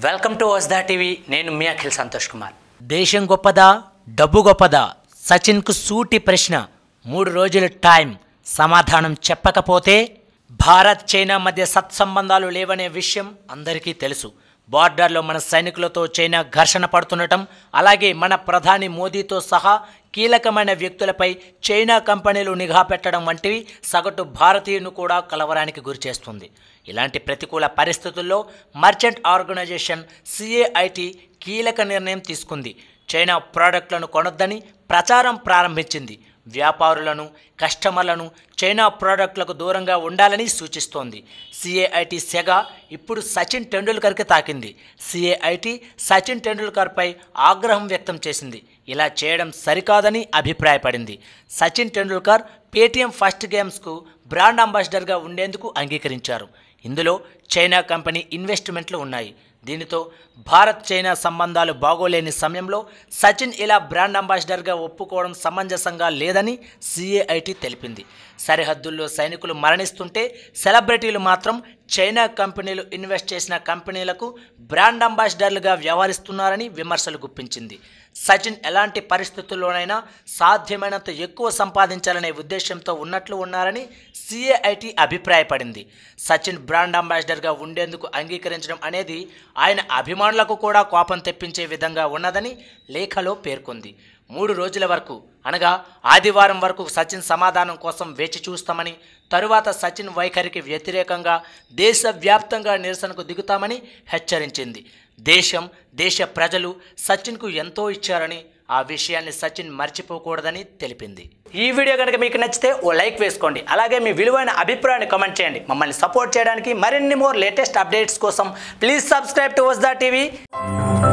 welcome to వస్దా TV నేను మీ అఖిల్ సంతోష్ కుమార్ దేశం గొప్పదా డబ్బు గొప్పదా సచిన్కు సూటి ప్రశ్న మూడు రోజుల టైం సమాధానం చెప్పకపోతే భారత్ చైనా మధ్య సత్సంబంధాలు లేవనే విషయం అందరికీ తెలుసు బార్డర్లో మన సైనికులతో చైనా ఘర్షణ పడుతుండటం అలాగే మన ప్రధాని మోదీతో సహా కీలకమైన వ్యక్తులపై చైనా కంపెనీలు నిఘా పెట్టడం వంటివి సగటు భారతీయుని కూడా కలవరానికి గురిచేస్తుంది ఇలాంటి ప్రతికూల పరిస్థితుల్లో మర్చెంట్ ఆర్గనైజేషన్ సిఏఐటి కీలక నిర్ణయం తీసుకుంది చైనా ప్రోడక్ట్లను కొనొద్దని ప్రచారం ప్రారంభించింది వ్యాపారులను కస్టమర్లను చైనా ప్రోడక్ట్లకు దూరంగా ఉండాలని సూచిస్తోంది సిఏఐటి సెగ ఇప్పుడు సచిన్ టెండూల్కర్కి తాకింది సిఏఐటి సచిన్ టెండూల్కర్పై ఆగ్రహం వ్యక్తం చేసింది ఇలా చేయడం సరికాదని అభిప్రాయపడింది సచిన్ టెండూల్కర్ పేటీఎం ఫస్ట్ గేమ్స్కు బ్రాండ్ అంబాసిడర్గా ఉండేందుకు అంగీకరించారు ఇందులో చైనా కంపెనీ ఇన్వెస్ట్మెంట్లు ఉన్నాయి దీనితో భారత్ చైనా సంబంధాలు బాగోలేని సమయంలో సచిన్ ఇలా బ్రాండ్ అంబాసిడర్గా ఒప్పుకోవడం సమంజసంగా లేదని సిఏఐటి తెలిపింది సరిహద్దుల్లో సైనికులు మరణిస్తుంటే సెలబ్రిటీలు మాత్రం చైనా కంపెనీలు ఇన్వెస్ట్ చేసిన కంపెనీలకు బ్రాండ్ అంబాసిడర్లుగా వ్యవహరిస్తున్నారని విమర్శలు గుప్పించింది సచిన్ ఎలాంటి పరిస్థితుల్లోనైనా సాధ్యమైనంత ఎక్కువ సంపాదించాలనే ఉద్దేశంతో ఉన్నట్లు ఉన్నారని సిఏఐటి అభిప్రాయపడింది సచిన్ బ్రాండ్ అంబాసిడర్గా ఉండేందుకు అంగీకరించడం అనేది ఆయన అభిమానులకు కూడా కోపం తెప్పించే విధంగా ఉన్నదని లేఖలో పేర్కొంది మూడు రోజుల వరకు అనగా ఆదివారం వరకు సచిన్ సమాధానం కోసం వేచి చూస్తామని తరువాత సచిన్ వైఖరికి వ్యతిరేకంగా దేశవ్యాప్తంగా నిరసనకు దిగుతామని హెచ్చరించింది దేశం దేశ ప్రజలు సచిన్కు ఎంతో ఇచ్చారని ఆ విషయాన్ని సచిన్ మర్చిపోకూడదని తెలిపింది ఈ వీడియో కనుక మీకు నచ్చితే ఓ లైక్ వేసుకోండి అలాగే మీ విలువైన అభిప్రాయాన్ని కామెంట్ చేయండి మమ్మల్ని సపోర్ట్ చేయడానికి మరిన్ని మోర్ లేటెస్ట్ అప్డేట్స్ కోసం please subscribe to Vasudha TV